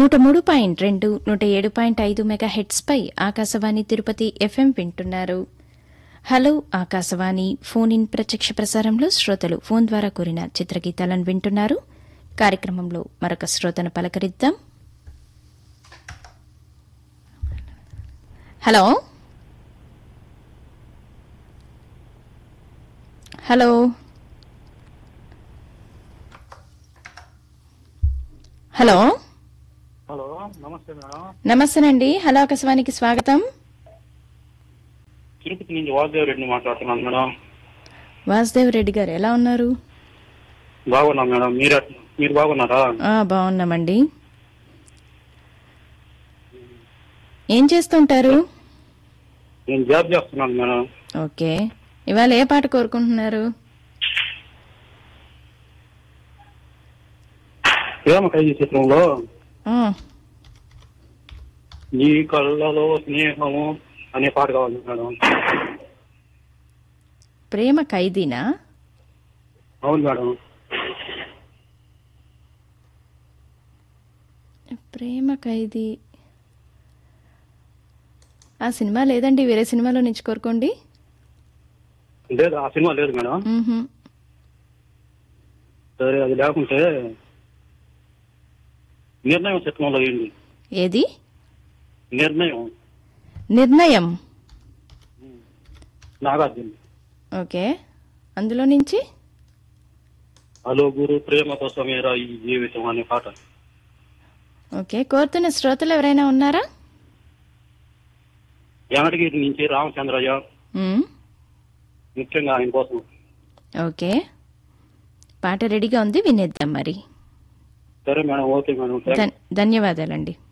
నూట మూడు పాయింట్ రెండు నూట ఏడు పాయింట్ ఐదు మెగా హెడ్స్పై ఆకాశవాణి తిరుపతి ఎఫ్ఎం వింటున్నారు హలో ఆకాశవాణి ఫోన్ ఇన్ ప్రత్యక్ష ప్రసారంలో శ్రోతలు ఫోన్ ద్వారా కోరిన చిత్రగీతాలను వింటున్నారు కార్యక్రమంలో మరొక శ్రోతను పలకరిద్దాం హలో హలో హలో హలో నమస్తే మేడం నమస్తేనండి హలో ఆకాశవాణికి స్వాగతం తిరుపతి నుంచి వాసుదేవ్ రెడ్డిని మాట్లాడుతున్నాను మేడం వాసుదేవ్ రెడ్డి గారు ఎలా ఉన్నారు బాగున్నాం మేడం మీరు ఎట్- మీరు బాగున్నారా ఆ, బాగున్నామండి ఏం చేస్తుంటారు నేను జాబ్ చేస్తున్నాను మేడం ఓకే ఇవాళ ఏ పాట కోరుకుంటున్నారు ప్రేమ ఖైదీ చిత్రంలో ఆ, నీ కళ్ళలో స్నేహము అనే పాట కావాలి మేడం ప్రేమ ఖైదీనా అవును మేడం ప్రేమ ఖైదీ ఆ సినిమా లేదండి వేరే సినిమాలో నుంచి కోరుకోండి లేదు ఆ సినిమా లేదు మేడం మ్మ్హ్మ్. సరే అది లేకుంటే నిర్ణయం చిత్రంలో ఏంటి ఏది నిర్ణయం నిర్ణయం నాగార్జున ఓకే అందులో నుంచి హలో గురు ప్రేమ కోసమేరా ఈ జీవితం అనే పాట ఓకే కోరుతున్న శ్రోతలు ఎవరైనా ఉన్నారా వెంకటగిరి నుంచి రామచంద్రయ్య మ్మ్. ముఖ్యంగా ఆయన కోసం ఓకే పాట రెడీగా ఉంది వినేద్దాం మరి సరే మేడం ఓకే మేడం థాంక్స్. ధన్- ధన్యవాదాలండి